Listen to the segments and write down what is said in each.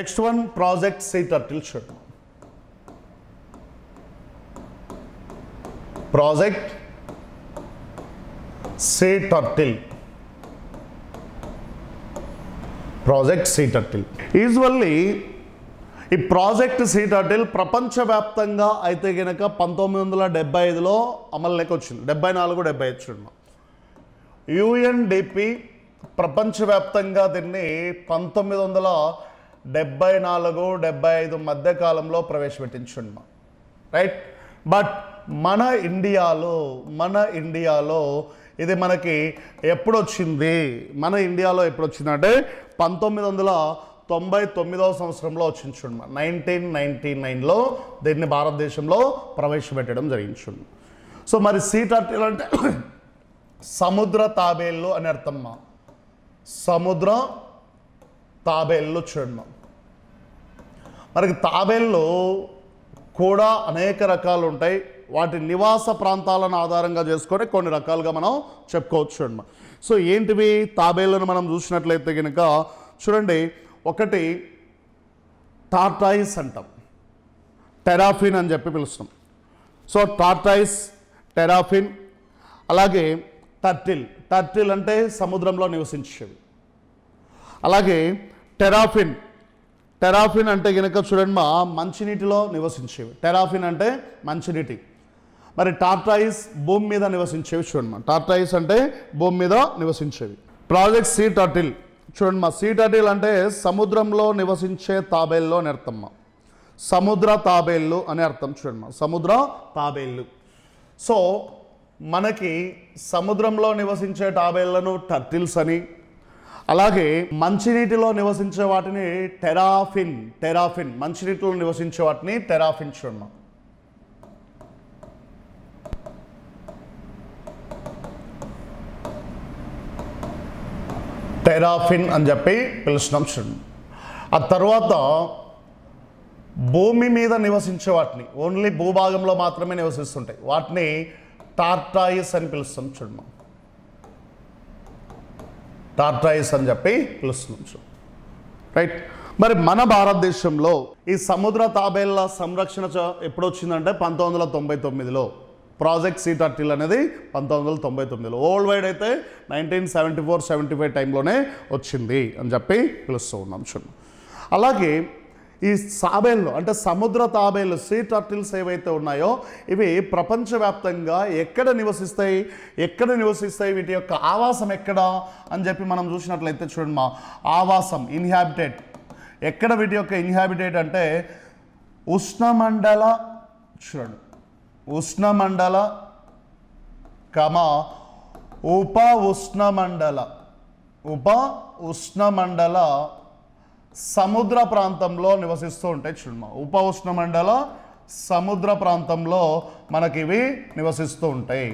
Next one project sea turtle చూడండి project sea turtle project sea turtle usually ఈ project sea turtle ప్రపంచవ్యాప్తంగా అయితే గనక పంతొమ్మిది వందల డెబ్బై ఐదులో అమలులోకి వచ్చింది డెబ్బై నాలుగు డెబ్బై ఐదు చూడండి యుఎన్డిపి ప్రపంచవ్యాప్తంగా దీన్ని పంతొమ్మిది వందల డెబ్బై నాలుగు డెబ్బై ఐదు మధ్య కాలంలో ప్రవేశపెట్టించున్నాం రైట్ బట్ మన ఇండియాలో మన ఇండియాలో ఇది మనకి ఎప్పుడు వచ్చింది మన ఇండియాలో ఎప్పుడు వచ్చిందంటే పంతొమ్మిది వందల తొంభై తొమ్మిదవ సంవత్సరంలో వచ్చింది చూడమ్మా నైన్టీన్ నైన్టీ నైన్లో దీన్ని భారతదేశంలో ప్రవేశపెట్టడం జరిగింది చూడండి సో మరి సీట్ అర్టిల్ అంటే సముద్ర తాబేళ్ళు అని అర్థమ్మా సముద్ర తాబేళ్ళు చూడమ్మా మనకి తాబేళ్ళు కూడా అనేక రకాలు ఉంటాయి వాటి నివాస ప్రాంతాలను ఆధారంగా చేసుకొని కొన్ని రకాలుగా మనం చెప్పుకోవచ్చు అన్నమాట సో ఏంటివి తాబేళ్ళను మనం చూసినట్లయితే కనుక చూడండి ఒకటి టార్టాయిస్ అంటాం టెరాఫిన్ అని చెప్పి పిలుస్తాం సో టార్టాయిస్ టెరాఫిన్ అలాగే టర్టిల్ టర్టిల్ అంటే సముద్రంలో నివసించేవి అలాగే టెరాఫిన్ టెరాఫిన్ అంటే కనుక చూడండి మా మంచినీటిలో నివసించేవి టెరాఫిన్ అంటే మంచినీటి మరి టార్టాయిస్ భూమి మీద నివసించేవి చూడండి మా టార్టాయిస్ అంటే భూమి మీద నివసించేవి ప్రాజెక్ట్ సీ టర్టిల్ చూడండి మా సీ టర్టిల్ అంటే సముద్రంలో నివసించే తాబేల్లో అని అర్థం మా సముద్ర తాబేళ్ళు అని అర్థం చూడండి మా సముద్ర తాబేళ్ళు సో మనకి సముద్రంలో నివసించే తాబేళ్లను టర్టిల్స్ అని అలాగే మంచినీటిలో నివసించే వాటిని టెరాఫిన్ టెరాఫిన్ మంచినీటిలో నివసించే వాటిని టెరాఫిన్ చూడమా టెరాఫిన్ అని చెప్పి పిలుస్తున్నాం చూడండి ఆ తర్వాత భూమి మీద నివసించే వాటిని ఓన్లీ భూభాగంలో మాత్రమే నివసిస్తుంటాయి వాటిని టార్టాయిస్ అని పిలుస్తాం చూడమా టార్టాయిస్ అని చెప్పి పిలుస్తున్నాం చూడు రైట్ మరి మన భారతదేశంలో ఈ సముద్ర తాబేళ్ల సంరక్షణ చ- ఎప్పుడు వచ్చిందంటే పంతొమ్మిది వందల తొంభై తొమ్మిదిలో ప్రాజెక్ట్ సీ టర్టిల్ అనేది పంతొమ్మిది వందల తొంభై తొమ్మిదిలో వరల్డ్ వైడ్ అయితే nineteen seventy four seventy five టైంలోనే వచ్చింది అని చెప్పి పిలుస్తూ ఉన్నాం చూడండి అలాగే ఈ తాబేళ్ళు అంటే సముద్ర తాబేళ్ళు సీ టర్టిల్స్ ఏవైతే ఉన్నాయో ఇవి ప్రపంచవ్యాప్తంగా ఎక్కడ నివసిస్తాయి ఎక్కడ నివసిస్తాయి వీటి యొక్క ఆవాసం ఎక్కడ అని చెప్పి మనం చూసినట్లయితే చూడండి మా ఆవాసం ఇన్హాబిటేట్ ఎక్కడ వీటి యొక్క ఇన్హాబిటేట్ అంటే ఉష్ణమండల చూడండి ఉష్ణమండల కమ ఉప ఉష్ణమండల ఉప ఉష్ణమండల సముద్ర ప్రాంతంలో నివసిస్తూ ఉంటాయి చూడమ్మా ఉప ఉష్ణమండల సముద్ర ప్రాంతంలో మనకి ఇవి నివసిస్తూ ఉంటాయి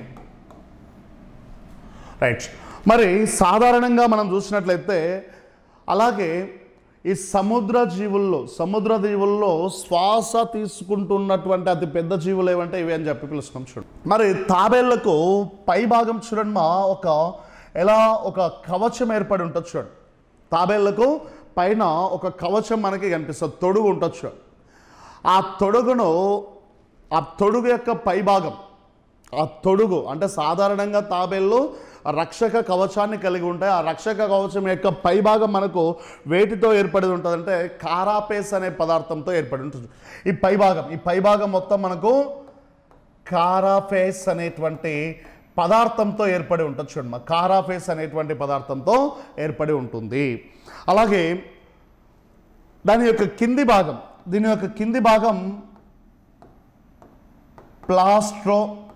రైట్ మరి సాధారణంగా మనం చూసినట్లయితే అలాగే ఈ సముద్ర జీవుల్లో సముద్ర జీవుల్లో శ్వాస తీసుకుంటున్నటువంటి అతి పెద్ద జీవులు ఏవంటే ఇవి అని చెప్పి పిలుస్తున్నాం చూడండి మరి తాబేళ్లకు పై భాగం చూడండి మా ఒక ఎలా ఒక కవచం ఏర్పడి ఉంటుంది చూడండి తాబేళ్లకు పైన ఒక కవచం మనకి కనిపిస్తుంది తొడుగు ఉంటుంది చూడండి ఆ తొడుగును ఆ తొడుగు యొక్క పైభాగం ఆ తొడుగు అంటే సాధారణంగా తాబేళ్ళు రక్షక కవచాన్ని కలిగి ఉంటాయి ఆ రక్షక కవచం యొక్క పైభాగం మనకు వేటితో ఏర్పడి ఉంటుంది అంటే కారాపేస్ అనే పదార్థంతో ఏర్పడి ఉంటుంది ఈ పైభాగం ఈ పైభాగం మొత్తం మనకు కారాఫేస్ అనేటువంటి పదార్థంతో ఏర్పడి ఉంటుంది చూడండి మా కారాఫేస్ అనేటువంటి పదార్థంతో ఏర్పడి ఉంటుంది అలాగే దాని యొక్క కింది భాగం దీని యొక్క కింది భాగం ప్లాస్ట్రో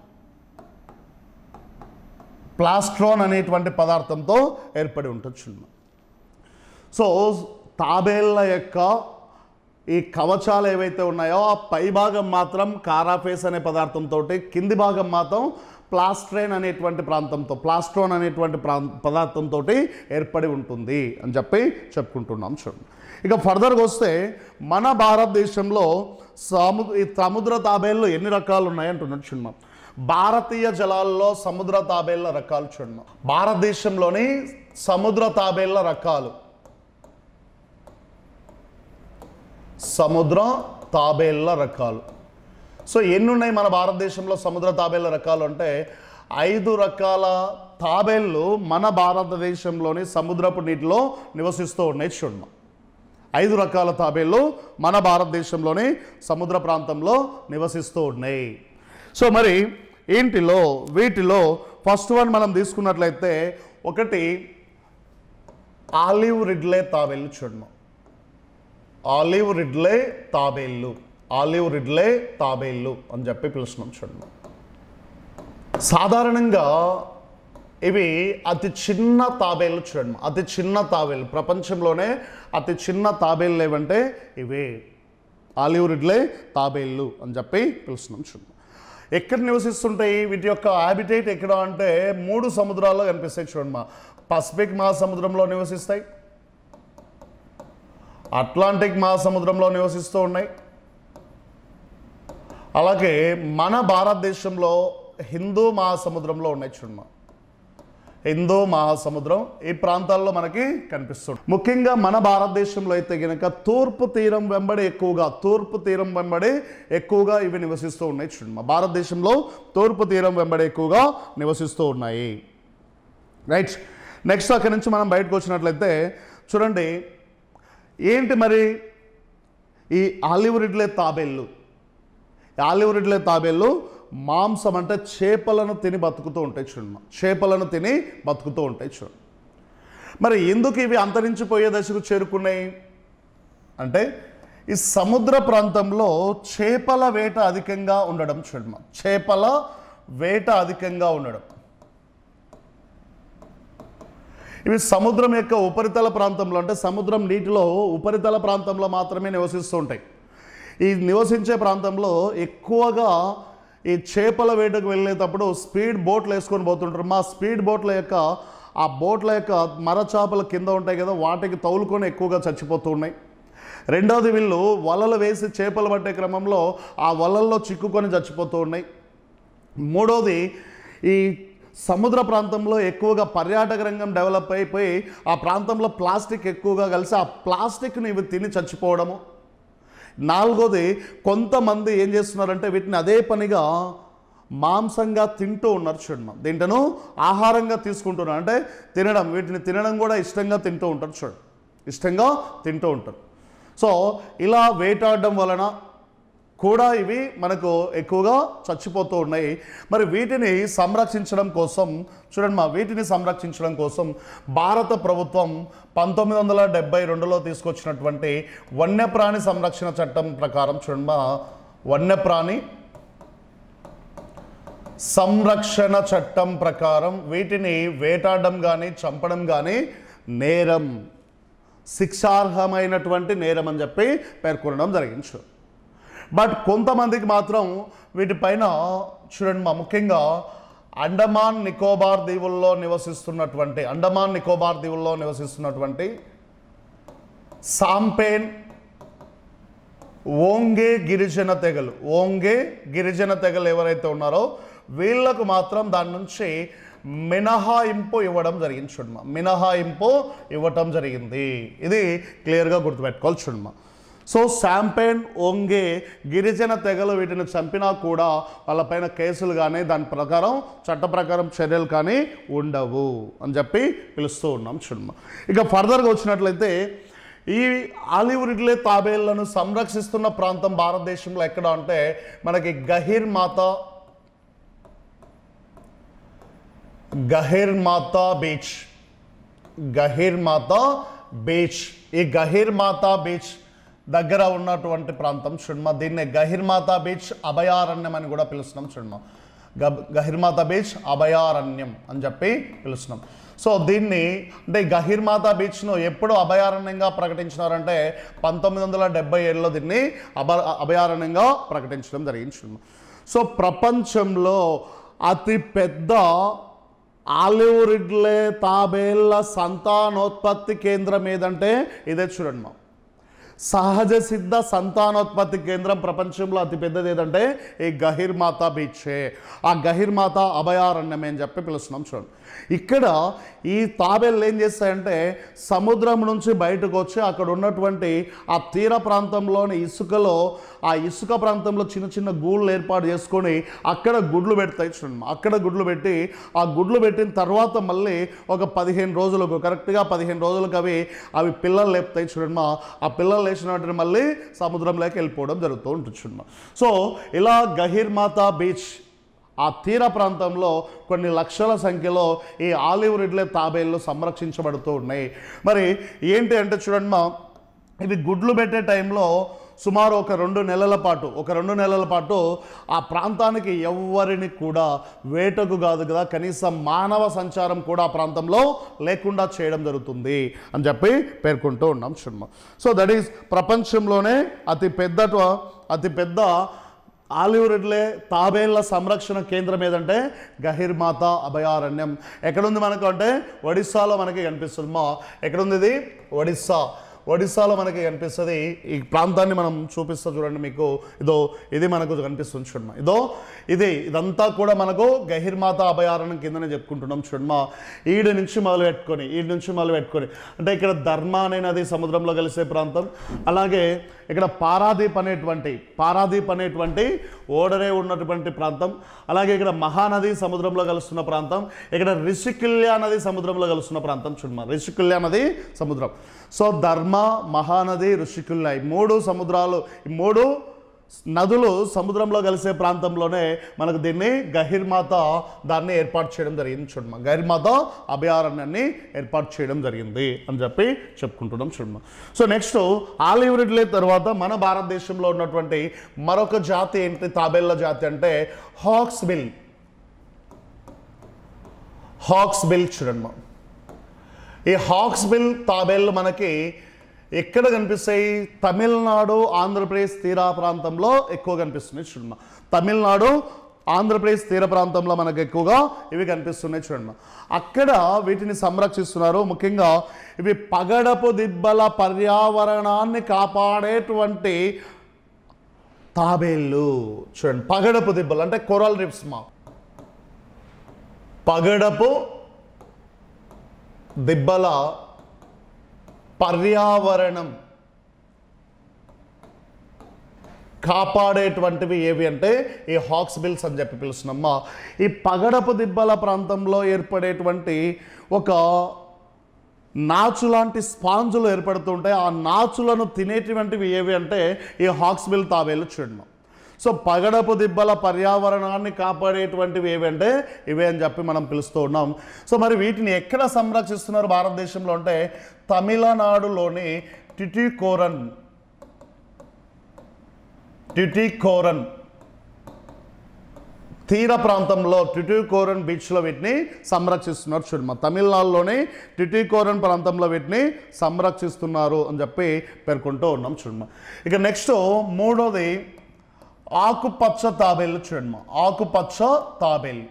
ప్లాస్ట్రోన్ అనేటువంటి పదార్థంతో ఏర్పడి ఉంటుంది చూడండి సో తాబేళ్ల యొక్క ఈ కవచాలు ఏవైతే ఉన్నాయో ఆ పై భాగం మాత్రం కారాఫేస్ అనే పదార్థంతో కింది భాగం మాత్రం ప్లాస్ట్రైన్ అనేటువంటి ప్రాంతంతో ప్లాస్ట్రోన్ అనేటువంటి ప్రాం పదార్థంతో ఏర్పడి ఉంటుంది అని చెప్పి చెప్పుకుంటున్నాం చూడండి ఇక ఫర్దర్గా వస్తే మన భారతదేశంలో సము ఈ సముద్ర తాబేళ్ళు ఎన్ని రకాలు ఉన్నాయి అంటున్నాడు చూడమ్మా భారతీయ జలాల్లో సముద్ర తాబేళ్ల రకాలు చూడమ్మా భారతదేశంలోని సముద్ర తాబేళ్ల రకాలు సముద్ర తాబేళ్ల రకాలు సో ఎన్ని ఉన్నాయి మన భారతదేశంలో సముద్ర తాబేళ్ల రకాలు అంటే ఐదు రకాల తాబేళ్ళు మన భారతదేశంలోని సముద్రపు నీటిలో నివసిస్తూ ఉన్నాయి చూడమ్మా ఐదు రకాల తాబేళ్ళు మన భారతదేశంలోని సముద్ర ప్రాంతంలో నివసిస్తూ ఉన్నాయి సో మరి ఏంటిలో వీటిలో ఫస్ట్ వన్ మనం తీసుకున్నట్లయితే ఒకటి ఆలివ్ రిడ్లే తాబేళ్ళు చూడము ఆలివ్ రిడ్లే తాబేళ్ళు ఆలివ్ రిడ్లే తాబేళ్ళు అని చెప్పి పిలుస్తున్నాం చూడండి సాధారణంగా ఇవి అతి చిన్న తాబేళ్ళు చూడండి అతి చిన్న తాబేళ్ళు ప్రపంచంలోనే అతి చిన్న తాబేళ్ళు ఏవంటే ఇవే ఆలివ్ రిడ్లే తాబేళ్ళు అని చెప్పి పిలుస్తున్నాం చూడండి ఎక్కడ నివసిస్తుంటాయి వీటి యొక్క హ్యాబిటేట్ ఎక్కడ అంటే మూడు సముద్రాల్లో కనిపిస్తాయి చూడండి మా పసిఫిక్ మహాసముద్రంలో నివసిస్తాయి అట్లాంటిక్ మహాసముద్రంలో నివసిస్తూ ఉన్నాయి అలాగే మన భారతదేశంలో హిందూ మహాసముద్రంలో ఉన్నాయి చూడమ్మా హిందూ మహాసముద్రం ఈ ప్రాంతాల్లో మనకి కనిపిస్తుంది ముఖ్యంగా మన భారతదేశంలో అయితే గనక తూర్పు తీరం వెంబడి ఎక్కువగా తూర్పు తీరం వెంబడి ఎక్కువగా ఇవి నివసిస్తూ ఉన్నాయి చూడండి భారతదేశంలో తూర్పు తీరం వెంబడి ఎక్కువగా నివసిస్తూ ఉన్నాయి రైట్ నెక్స్ట్ అక్కడి నుంచి మనం బయటకు వచ్చినట్లయితే చూడండి ఏంటి మరి ఈ ఆలివ్ రిడ్లే తాబేళ్ళు ఈ ఆలివ్ రిడ్లే తాబేళ్ళు మాంసం అంటే చేపలను తిని బతుకుతూ ఉంటాయి చూడమ్మా చేపలను తిని బతుకుతూ ఉంటాయి చూడండి మరి ఎందుకు ఇవి అంతరించిపోయే దశకు చేరుకున్నాయి అంటే ఈ సముద్ర ప్రాంతంలో చేపల వేట అధికంగా ఉండడం చూడమ్మా చేపల వేట అధికంగా ఉండడం ఇవి సముద్రం యొక్క ఉపరితల ప్రాంతంలో అంటే సముద్రం నీటిలో ఉపరితల ప్రాంతంలో మాత్రమే నివసిస్తూ ఉంటాయి ఈ నివసించే ప్రాంతంలో ఎక్కువగా ఈ చేపల వేటకు వెళ్ళేటప్పుడు స్పీడ్ బోట్లు వేసుకొని పోతుంటారు మా స్పీడ్ బోట్ల యొక్క ఆ బోట్ల యొక్క మర చేపల కింద ఉంటాయి కదా వాటికి తౌలుకొని ఎక్కువగా చచ్చిపోతూ ఉన్నాయి రెండవది వీళ్ళు వలలు వేసి చేపలు పట్టే క్రమంలో ఆ వలల్లో చిక్కుకొని చచ్చిపోతూ ఉన్నాయి మూడోది ఈ సముద్ర ప్రాంతంలో ఎక్కువగా పర్యాటక రంగం డెవలప్ అయిపోయి ఆ ప్రాంతంలో ప్లాస్టిక్ ఎక్కువగా కలిసి ఆ ప్లాస్టిక్ని ఇవి తిని చచ్చిపోవడము నాలుగోది కొంతమంది ఏం చేస్తున్నారంటే వీటిని అదే పనిగా మాంసంగా తింటూ ఉన్నారు చూడండి దీంట్ను ఆహారంగా తీసుకుంటున్నారు అంటే తినడం వీటిని తినడం కూడా ఇష్టంగా తింటూ ఉంటారు చూడండి ఇష్టంగా తింటూ ఉంటారు సో ఇలా వేటాడడం వలన కూడా ఇవి మనకు ఎక్కువగా చచ్చిపోతూ ఉన్నాయి మరి వీటిని సంరక్షించడం కోసం చూడండి మా వీటిని సంరక్షించడం కోసం భారత ప్రభుత్వం పంతొమ్మిది వందల డెబ్బై రెండులో తీసుకొచ్చినటువంటి వన్యప్రాణి సంరక్షణ చట్టం ప్రకారం చూడండి మా వన్యప్రాణి సంరక్షణ చట్టం ప్రకారం వీటిని వేటాడడం కానీ చంపడం కానీ నేరం శిక్షార్హమైనటువంటి నేరం అని చెప్పి పేర్కొనడం జరిగింది చూడండి. బట్ కొంతమందికి మాత్రం వీటిపైన చూడండి మా ముఖ్యంగా అండమాన్ నికోబార్ దీవుల్లో నివసిస్తున్నటువంటి అండమాన్ నికోబార్ దీవుల్లో నివసిస్తున్నటువంటి సాంపేన్ ఓంగే గిరిజన తెగలు ఓంగే గిరిజన తెగలు ఎవరైతే ఉన్నారో వీళ్ళకు మాత్రం దాని నుంచి మినహాయింపు ఇవ్వడం జరిగింది చూడమ్మా మినహాయింపు ఇవ్వటం జరిగింది ఇది క్లియర్గా గుర్తుపెట్టుకోవాలి చూడమ్మా సో శాంపెన్ ఓంగే గిరిజన తెగలు వీటిని చంపినా కూడా వాళ్ళపైన కేసులు కానీ దాని ప్రకారం చట్ట ప్రకారం చర్యలు కానీ ఉండవు అని చెప్పి పిలుస్తూ ఉన్నాం చూడమ్మా ఇక ఫర్దర్గా వచ్చినట్లయితే ఈ ఆలివ్ రిడ్లే తాబేళ్లను సంరక్షిస్తున్న ప్రాంతం భారతదేశంలో ఎక్కడ అంటే మనకి గహిర్ మాత గహిర్ మాతా బీచ్ గహిర్ మాతా బీచ్ ఈ గహిర్ మాతా బీచ్ దగ్గర ఉన్నటువంటి ప్రాంతం చూడమా దీన్ని గహిర్ మాతా బీచ్ అభయారణ్యం అని కూడా పిలుస్తున్నాం చూడమా గ గహిర్ మాతా బీచ్ అభయారణ్యం అని చెప్పి పిలుస్తున్నాం సో దీన్ని అంటే ఈ గహిర్ మాతా బీచ్ను ఎప్పుడు అభయారణ్యంగా ప్రకటించినారంటే పంతొమ్మిది వందల డెబ్బై ఏడులో దీన్ని అభ అభయారణ్యంగా ప్రకటించడం జరిగింది చూడమా సో ప్రపంచంలో అతి పెద్ద ఆలివ్ రిడ్లే తాబేళ్ల సంతానోత్పత్తి కేంద్రం ఏదంటే ఇదే చూడండి మా సహజ సిద్ధ సంతానోత్పత్తి కేంద్రం ప్రపంచంలో అతిపెద్దది ఏదంటే ఈ గహిర్మాత బీచే ఆ గహిర్మాత అభయారణ్యం అని చెప్పి పిలుస్తున్నాం చూడండి ఇక్కడ ఈ తాబేళ్ళు ఏం చేస్తాయంటే సముద్రం నుంచి బయటకు వచ్చి అక్కడ ఉన్నటువంటి ఆ తీర ప్రాంతంలోని ఇసుకలో ఆ ఇసుక ప్రాంతంలో చిన్న చిన్న గూళ్ళు ఏర్పాటు చేసుకొని అక్కడ గుడ్లు పెడతాయి చూడండి అక్కడ గుడ్లు పెట్టి ఆ గుడ్లు పెట్టిన తర్వాత మళ్ళీ ఒక పదిహేను రోజులకు కరెక్ట్గా పదిహేను రోజులకు అవి అవి పిల్లలు లేపుతాయి చూడండి మా ఆ పిల్లలు లేచినట్టు మళ్ళీ సముద్రంలోకి వెళ్ళిపోవడం జరుగుతూ ఉంటుంది చూడండి సో ఇలా గహిర్మాత బీచ్ ఆ తీర ప్రాంతంలో కొన్ని లక్షల సంఖ్యలో ఈ ఆలివ్ రిడ్లే తాబేళ్ళు సంరక్షించబడుతూ ఉన్నాయి మరి ఏంటి అంటే చూడండి మా ఇవి గుడ్లు పెట్టే టైంలో సుమారు ఒక రెండు నెలల పాటు ఒక రెండు నెలల పాటు ఆ ప్రాంతానికి ఎవ్వరిని కూడా వేటకు కాదు కదా కనీసం మానవ సంచారం కూడా ఆ ప్రాంతంలో లేకుండా చేయడం జరుగుతుంది అని చెప్పి పేర్కొంటూ ఉన్నాం చూడమ్మ సో దట్ ఈస్ ప్రపంచంలోనే అతి పెద్ద అతి పెద్ద ఆలివ్ రిడ్లే తాబేళ్ల సంరక్షణ కేంద్రం ఏదంటే గహిర్మాత అభయారణ్యం ఎక్కడుంది మనకు అంటే ఒడిస్సాలో మనకి కనిపిస్తుంది మా ఎక్కడుంది ఇది ఒడిస్సా ఒడిస్సాలో మనకి కనిపిస్తుంది ఈ ప్రాంతాన్ని మనం చూపిస్తా చూడండి మీకు ఇదో ఇది మనకు కనిపిస్తుంది చూడమ్మా ఇదో ఇది ఇదంతా కూడా మనకు గహిర్మాత అభయారణ్యం కిందనే చెప్పుకుంటున్నాం చూడమ్మా ఈడు నుంచి మొదలు పెట్టుకొని ఈడు నుంచి మొదలు పెట్టుకొని అంటే ఇక్కడ ధర్మ అనే నది సముద్రంలో కలిసే ప్రాంతం అలాగే ఇక్కడ పారాదీప్ అనేటువంటి పారాదీప్ అనేటువంటి ఓడరే ఉన్నటువంటి ప్రాంతం అలాగే ఇక్కడ మహానది సముద్రంలో కలుస్తున్న ప్రాంతం ఇక్కడ రిషికుల్య నది సముద్రంలో కలుస్తున్న ప్రాంతం చూడమ్మా రిషికుల్య నది సముద్రం సో ధర్మ మహానది ఋషికుల్య ఈ మూడు సముద్రాలు ఈ మూడు నదులు సముద్రంలో కలిసే ప్రాంతంలోనే మనకు దీన్ని గహిర్మాత దాన్ని ఏర్పాటు చేయడం జరిగింది చూడమ్మా గహిర్మాత అభయారణ్యాన్ని ఏర్పాటు చేయడం జరిగింది అని చెప్పి చెప్పుకుంటున్నాం చూడమ్మా సో నెక్స్ట్ ఆలివ్ రిడ్లే తర్వాత మన భారతదేశంలో ఉన్నటువంటి మరొక జాతి ఏంటి తాబేళ్ల జాతి అంటే హాక్స్ బిల్ హాక్స్ బిల్ చూడమ్మా ఈ హాక్స్ బిల్ తాబేళ్ళు మనకి ఎక్కడ కనిపిస్తాయి తమిళనాడు ఆంధ్రప్రదేశ్ తీర ప్రాంతంలో ఎక్కువ కనిపిస్తున్నాయి చూడమ్మా తమిళనాడు ఆంధ్రప్రదేశ్ తీర ప్రాంతంలో మనకు ఎక్కువగా ఇవి కనిపిస్తున్నాయి చూడండి అక్కడ వీటిని సంరక్షిస్తున్నారు ముఖ్యంగా ఇవి పగడపు దిబ్బల పర్యావరణాన్ని కాపాడేటువంటి తాబేళ్ళు చూడండి పగడపు దిబ్బలు అంటే కొరల్ రిప్స్ మా పగడపు దిబ్బల పర్యావరణం కాపాడేటువంటివి ఏవి అంటే ఈ హాక్స్ బిల్స్ అని చెప్పి పిలుస్తున్నామ్మా ఈ పగడపు దిబ్బల ప్రాంతంలో ఏర్పడేటువంటి ఒక నాచు లాంటి స్పాంజులు ఏర్పడుతూ ఉంటాయి ఆ నాచులను తినేటువంటివి ఏవి అంటే ఈ హాక్స్ బిల్ తాబేలు చూడడం సో పగడపు దిబ్బల పర్యావరణాన్ని కాపాడేటువంటివి ఏవంటే ఇవే అని చెప్పి మనం పిలుస్తూ ఉన్నాం సో మరి వీటిని ఎక్కడ సంరక్షిస్తున్నారు భారతదేశంలో అంటే తమిళనాడులోని టిటికోరన్ టిటికోరన్ తీర ప్రాంతంలో టిటికోరన్ బీచ్లో వీటిని సంరక్షిస్తున్నారు చూడమ్మా తమిళనాడులోని టిటికోరన్ ప్రాంతంలో వీటిని సంరక్షిస్తున్నారు అని చెప్పి పేర్కొంటూ ఉన్నాం చూడమ్మా ఇక నెక్స్ట్ మూడోది ఆకుపచ్చ తాబేళ్ళు చూడమ్మా ఆకుపచ్చ తాబేలు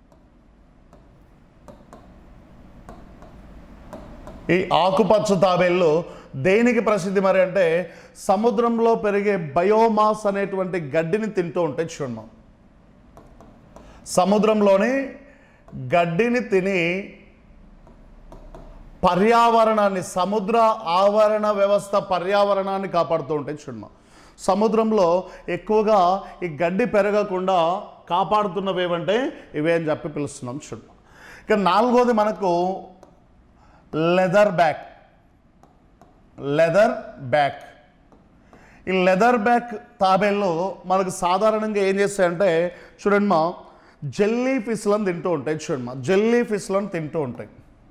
ఈ ఆకుపచ్చ తాబేళ్ళు దేనికి ప్రసిద్ధి మరి అంటే సముద్రంలో పెరిగే బయోమాస్ అనేటువంటి గడ్డిని తింటూ ఉంటాయి చూడమ్మా సముద్రంలోని గడ్డిని తిని పర్యావరణాన్ని సముద్ర ఆవరణ వ్యవస్థ పర్యావరణాన్ని కాపాడుతూ ఉంటాయి చూడమ్మా సముద్రంలో ఎక్కువగా ఈ గడ్డి పెరగకుండా కాపాడుతున్నవి ఏవంటే ఇవే అని చెప్పి పిలుస్తున్నాం చూడమ్మా ఇక నాలుగోది మనకు లెదర్ బ్యాక్ లెదర్ బ్యాక్ ఈ లెదర్ బ్యాక్ తాబేళ్ళు మనకు సాధారణంగా ఏం చేస్తాయంటే చూడండి మా జెల్లీ ఫిష్లను తింటూ ఉంటాయి చూడండి మా జెల్లీ ఫిష్లను తింటూ ఉంటాయి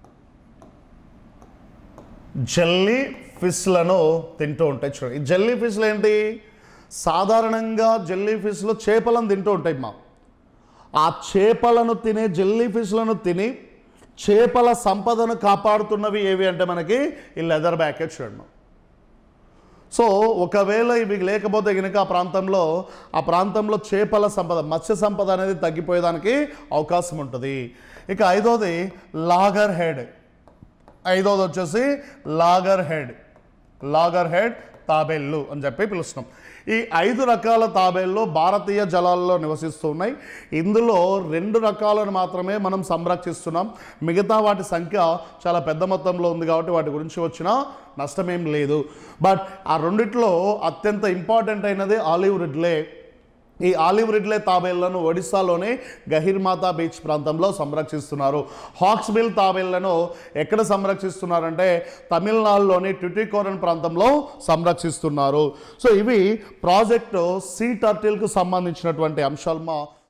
జెల్లీ ఫిష్లను తింటూ ఉంటాయి చూడండి ఈ జెల్లీ ఫిష్లు ఏంటి సాధారణంగా జెల్లీ ఫిష్లు చేపలను తింటూ ఉంటాయి మా ఆ చేపలను తినే జెల్లీ ఫిష్లను తిని చేపల సంపదను కాపాడుతున్నవి ఏవి అంటే మనకి ఈ లెదర్ బ్యాకెట్ చూడండి సో ఒకవేళ ఇవి లేకపోతే కనుక ఆ ప్రాంతంలో ఆ ప్రాంతంలో చేపల సంపద మత్స్య సంపద అనేది తగ్గిపోయేదానికి అవకాశం ఉంటుంది ఇక ఐదోది లాగర్ హెడ్ ఐదోది వచ్చేసి లాగర్ హెడ్ లాగర్ హెడ్ తాబేళ్ళు అని చెప్పి పిలుస్తున్నాం ఈ ఐదు రకాల తాబేళ్ళు భారతీయ జలాల్లో నివసిస్తూ ఉన్నాయి ఇందులో రెండు రకాలను మాత్రమే మనం సంరక్షిస్తున్నాం మిగతా వాటి సంఖ్య చాలా పెద్ద మొత్తంలో ఉంది కాబట్టి వాటి గురించి వచ్చిన నష్టమేం లేదు బట్ ఆ రెండిట్లో అత్యంత ఇంపార్టెంట్ అయినది ఆలివ్ రిడ్లే ఈ ఆలివ్ రిడ్లే తాబేళ్లను ఒడిస్సాలోని గహిర్మాతా బీచ్ ప్రాంతంలో సంరక్షిస్తున్నారు హాక్స్బిల్ తాబేళ్లను ఎక్కడ సంరక్షిస్తున్నారంటే తమిళనాడులోని ట్యుటికోరన్ ప్రాంతంలో సంరక్షిస్తున్నారు సో ఇవి ప్రాజెక్టు సీ టర్టిల్కు సంబంధించినటువంటి అంశాలు మా